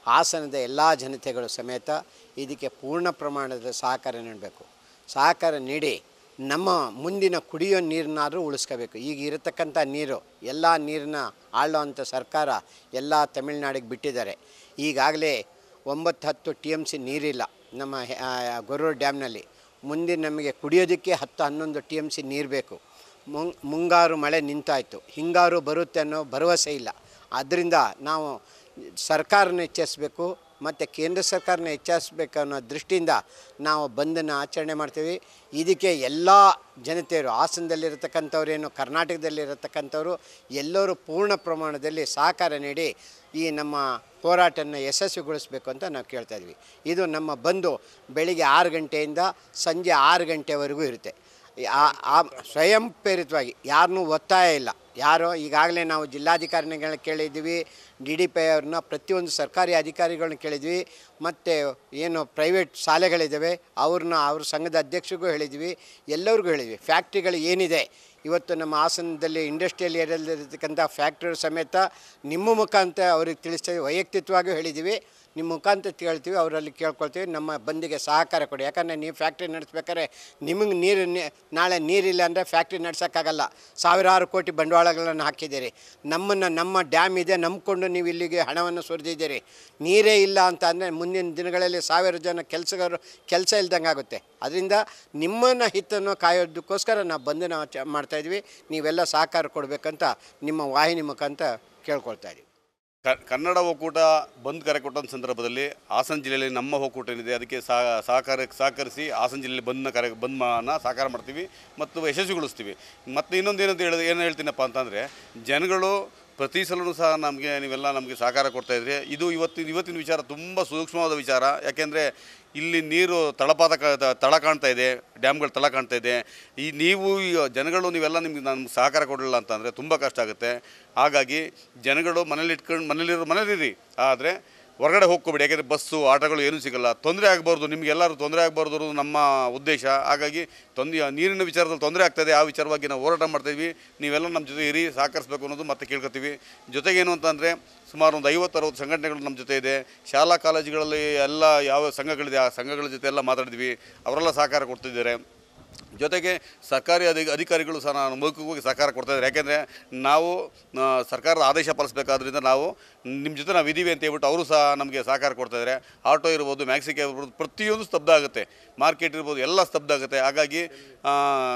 ಹಾಸನದ ಎಲ್ಲ ಜನತೆಗಳು ಸಮೇತ ಇದಕ್ಕೆ ಪೂರ್ಣ ಪ್ರಮಾಣದ ಸಹಕಾರ ನೀಡಬೇಕು ಸಹಕಾರ ನೀಡಿ ನಮ್ಮ ಮುಂದಿನ ಕುಡಿಯೋ ನೀರನ್ನಾದರೂ ಉಳಿಸ್ಕೋಬೇಕು ಈಗ ಇರತಕ್ಕಂಥ ನೀರು ಎಲ್ಲ ನೀರನ್ನ ಆಳುವಂಥ ಸರ್ಕಾರ ಎಲ್ಲ ತಮಿಳ್ನಾಡಿಗೆ ಬಿಟ್ಟಿದ್ದಾರೆ ಈಗಾಗಲೇ ಒಂಬತ್ತು ಹತ್ತು ಟಿ ಎಮ್ ಸಿ ನೀರಿಲ್ಲ ನಮ್ಮ ಹೆ- ಆ, ಗೊರೂರು ಡ್ಯಾಮ್ನಲ್ಲಿ ಮುಂದೆ ನಮಗೆ ಕುಡಿಯೋದಕ್ಕೆ ಹತ್ತು ಹನ್ನೊಂದು ಟಿ ಎಮ್ ಸಿ ನೀರು ಬೇಕು ಮುಂಗ್ ಮುಂಗಾರು ಮಳೆ ನಿಂತಾಯಿತು ಹಿಂಗಾರು ಬರುತ್ತೆ ಅನ್ನೋ ಭರವಸೆ ಇಲ್ಲ ಆದ್ದರಿಂದ ನಾವು ಸರ್ಕಾರನ ಎಚ್ಚರಿಸಬೇಕು ಮತ್ತು ಕೇಂದ್ರ ಸರ್ಕಾರನ ಎಚ್ಚರಿಸ್ಬೇಕು ಅನ್ನೋ ದೃಷ್ಟಿಯಿಂದ ನಾವು ಬಂದನ್ನು ಆಚರಣೆ ಮಾಡ್ತೀವಿ ಇದಕ್ಕೆ ಎಲ್ಲ ಜನತೆಯರು ಹಾಸನದಲ್ಲಿರತಕ್ಕಂಥವ್ರೇನು ಕರ್ನಾಟಕದಲ್ಲಿರತಕ್ಕಂಥವ್ರು ಎಲ್ಲರೂ ಪೂರ್ಣ ಪ್ರಮಾಣದಲ್ಲಿ ಸಹಕಾರ ನೀಡಿ ಈ ನಮ್ಮ ಹೋರಾಟನ ಯಶಸ್ವಿಗೊಳಿಸಬೇಕು ಅಂತ ನಾವು ಕೇಳ್ತಾ ಇದ್ವಿ ಇದು ನಮ್ಮ ಬಂದು ಬೆಳಿಗ್ಗೆ ಆರು ಗಂಟೆಯಿಂದ ಸಂಜೆ ಆರು ಗಂಟೆವರೆಗೂ ಇರುತ್ತೆ ಆ- ಆ ಸ್ವಯಂ ಪ್ರೇರಿತವಾಗಿ ಯಾರನ್ನೂ ಒತ್ತಾಯ ಇಲ್ಲ ಯಾರೋ ಈಗಾಗಲೇ ನಾವು ಜಿಲ್ಲಾಧಿಕಾರಿಗಳನ್ನ ಕೇಳಿದ್ವಿ ಡಿ ಡಿ ಪಿ ಅವ್ರನ್ನ ಪ್ರತಿಯೊಂದು ಸರ್ಕಾರಿ ಅಧಿಕಾರಿಗಳನ್ನ ಕೇಳಿದ್ವಿ ಮತ್ತು ಏನು ಪ್ರೈವೇಟ್ ಶಾಲೆಗಳಿದ್ದಾವೆ ಅವ್ರನ್ನ ಅವ್ರ ಸಂಘದ ಅಧ್ಯಕ್ಷರಿಗೂ ಹೇಳಿದ್ವಿ ಎಲ್ಲರಿಗೂ ಹೇಳಿದ್ವಿ ಫ್ಯಾಕ್ಟ್ರಿಗಳು ಏನಿದೆ ಇವತ್ತು ನಮ್ಮ ಹಾಸನದಲ್ಲಿ ಇಂಡಸ್ಟ್ರಿಯಲ್ ಏರಿಯಾದಲ್ಲಿರ್ತಕ್ಕಂಥ ಫ್ಯಾಕ್ಟ್ರಿ ಸಮೇತ ನಿಮ್ಮ ಮುಖಾಂತರ ಅವ್ರಿಗೆ ತಿಳಿಸ್ತೇವೆ ವೈಯಕ್ತಿಕವಾಗಿಯೂ ಹೇಳಿದ್ದೀವಿ ನಿಮ್ಮ ಮುಖಾಂತರ ಕೇಳ್ತೀವಿ ಅವರಲ್ಲಿ ಕೇಳ್ಕೊಳ್ತೀವಿ ನಮ್ಮ ಬಂದಿಗೆ ಸಹಕಾರ ಕೊಡಿ ಯಾಕಂದರೆ ನೀವು ಫ್ಯಾಕ್ಟ್ರಿ ನಡೆಸ್ಬೇಕಾದ್ರೆ ನಿಮಗೆ ನೀರು ನಿ- ನಾಳೆ ನೀರಿಲ್ಲ ಅಂದರೆ ಫ್ಯಾಕ್ಟ್ರಿ ನಡ್ಸೋಕ್ಕಾಗಲ್ಲ ಸಾವಿರಾರು ಕೋಟಿ ಬಂಡವಾಳಗಳನ್ನು ಹಾಕಿದ್ದೀರಿ ನಮ್ಮನ್ನು ನಮ್ಮ ಡ್ಯಾಮ್ ಇದೆ ನಂಬ್ಕೊಂಡು ನೀವು ಇಲ್ಲಿಗೆ ಹಣವನ್ನು ಸುರಿದಿದ್ದೀರಿ ನೀರೇ ಇಲ್ಲ ಅಂತ ಅಂದರೆ ಮುಂದಿನ ದಿನಗಳಲ್ಲಿ ಸಾವಿರ ಜನ ಕೆಲಸಗಾರರು ಕೆಲಸ ಇಲ್ದಂಗೆ ಆಗುತ್ತೆ ಅದರಿಂದ ನಿಮ್ಮನ್ನು ಹಿತನ್ನು ಕಾಯೋದಕ್ಕೋಸ್ಕರ ನಾವು ಬಂದು ನಾವು ಚ ಮಾಡ್ತಾಯಿದ್ವಿ ನೀವೆಲ್ಲ ಸಹಕಾರ ಕೊಡಬೇಕಂತ ನಿಮ್ಮ ವಾಹಿನಿ ಮುಖಾಂತರ ಕೇಳ್ಕೊಳ್ತಾ ಇದ್ದೀವಿ ಕ- ಕನ್ನಡ ಒಕ್ಕೂಟ ಬಂದ್ ಕರೆ ಕೊಟ್ಟಂಥ ಸಂದರ್ಭದಲ್ಲಿ ಹಾಸನ ಜಿಲ್ಲೆಯಲ್ಲಿ ನಮ್ಮ ಒಕ್ಕೂಟ ಏನಿದೆ ಅದಕ್ಕೆ ಸಹ- ಸಹಕಾರ ಸಹಕರಿಸಿ ಹಾಸನ ಜಿಲ್ಲೆಯಲ್ಲಿ ಬಂದ್ನ ಕರೆ ಬಂದ್ನ ಸಾಕಾರ ಮಾಡ್ತೀವಿ ಮತ್ತು ಯಶಸ್ವಿಗೊಳಿಸ್ತೀವಿ ಮತ್ತು ಇನ್ನೊಂದು ಏನಂತ ಹೇಳಿ ಏನು ಹೇಳ್ತೀನಪ್ಪ ಅಂತಂದರೆ ಜನಗಳು ಪ್ರತಿ ಸಲವೂ ಸಹ ನಮಗೆ ನೀವೆಲ್ಲ ನಮಗೆ ಸಹಕಾರ ಕೊಡ್ತಾ ಇದ್ರಿ ಇದು ಇವತ್ತಿನ ಇವತ್ತಿನ ವಿಚಾರ ತುಂಬ ಸೂಕ್ಷ್ಮವಾದ ವಿಚಾರ ಯಾಕೆಂದರೆ ಇಲ್ಲಿ ನೀರು ತಳಪಾತ ಕ- ತ- ತಳ ಕಾಣ್ತಾ ಇದೆ ಡ್ಯಾಮ್ಗಳು ತಳ ಕಾಣ್ತಾ ಇದೆ ಈ ನೀವು ಈಗ ಜನಗಳು ನೀವೆಲ್ಲ ನಿಮ್ಗೆ ನಮ್ಗೆ ಸಹಕಾರ ಕೊಡಲಿಲ್ಲ ಅಂತಂದರೆ ತುಂಬ ಕಷ್ಟ ಆಗುತ್ತೆ ಹಾಗಾಗಿ ಜನಗಳು ಮನೇಲಿ ಇಟ್ಕೊಂಡು ಮನೇಲಿರೋ ಮನೇಲಿರಿ ಆದರೆ ಹೊರಗಡೆ ಹೋಗ್ಕೋಬೇಡಿ ಯಾಕೆಂದರೆ ಬಸ್ಸು ಆಟೋಗಳು ಏನೂ ಸಿಗಲ್ಲ ತೊಂದರೆ ಆಗಬಾರ್ದು ನಿಮಗೆಲ್ಲರೂ ತೊಂದರೆ ಆಗಬಾರ್ದು ಅನ್ನೋದು ನಮ್ಮ ಉದ್ದೇಶ ಹಾಗಾಗಿ ತೊಂದರೆ ನೀರಿನ ವಿಚಾರದಲ್ಲಿ ತೊಂದರೆ ಆಗ್ತದೆ ಆ ವಿಚಾರವಾಗಿ ನಾವು ಹೋರಾಟ ಮಾಡ್ತಾಯಿದ್ವಿ ನೀವೆಲ್ಲ ನಮ್ಮ ಜೊತೆ ಇರಿ ಸಹಕರಿಸಬೇಕು ಅನ್ನೋದು ಮತ್ತೆ ಕೇಳ್ಕೊತೀವಿ ಜೊತೆಗೇನು ಅಂತಂದರೆ ಸುಮಾರು ಒಂದು ಐವತ್ತು ಅರವತ್ತು ಸಂಘಟನೆಗಳು ನಮ್ಮ ಜೊತೆ ಇದೆ ಶಾಲಾ ಕಾಲೇಜುಗಳಲ್ಲಿ ಎಲ್ಲ ಯಾವ ಸಂಘಗಳಿದೆ ಆ ಸಂಘಗಳ ಜೊತೆ ಎಲ್ಲ ಮಾತಾಡಿದ್ವಿ ಅವರೆಲ್ಲ ಸಹಕಾರ ಕೊಡ್ತಿದ್ದಾರೆ ಜೊತೆಗೆ ಸರ್ಕಾರಿ ಅಧಿ ಅಧಿಕಾರಿಗಳು ಸಹ ನಾನು ಮೌಖಿಕವಾಗಿ ಸಹಕಾರ ಕೊಡ್ತಾ ಇದ್ದಾರೆ ಯಾಕೆಂದರೆ ನಾವು ಆ, ಸರ್ಕಾರದ ಆದೇಶ ಪಾಲಿಸಬೇಕಾದ್ರಿಂದ ನಾವು ನಿಮ್ಮ ಜೊತೆ ನಾವು ಇದ್ದೀವಿ ಅಂತ ಹೇಳ್ಬಿಟ್ಟು ಅವರು ಸಹ ನಮಗೆ ಸಹಕಾರ ಕೊಡ್ತಾ ಇದ್ದಾರೆ ಆಟೋ ಇರ್ಬೋದು ಮ್ಯಾಕ್ಸಿಕೆ ಇರ್ಬೋದು ಪ್ರತಿಯೊಂದು ಸ್ತಬ್ಧ ಆಗುತ್ತೆ ಮಾರ್ಕೆಟ್ ಇರ್ಬೋದು ಎಲ್ಲ ಸ್ತಬ್ಧ ಆಗುತ್ತೆ ಹಾಗಾಗಿ ಆ,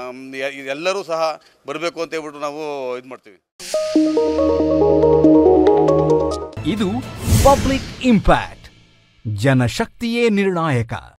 ಎ- ಎಲ್ಲರೂ ಸಹ ಬರಬೇಕು ಅಂತ ಹೇಳ್ಬಿಟ್ಟು ನಾವು ಇದು ಮಾಡ್ತೀವಿ ಇದು ಪಬ್ಲಿಕ್ ಇಂಪ್ಯಾಕ್ಟ್ ಜನಶಕ್ತಿಯೇ ನಿರ್ಣಾಯಕ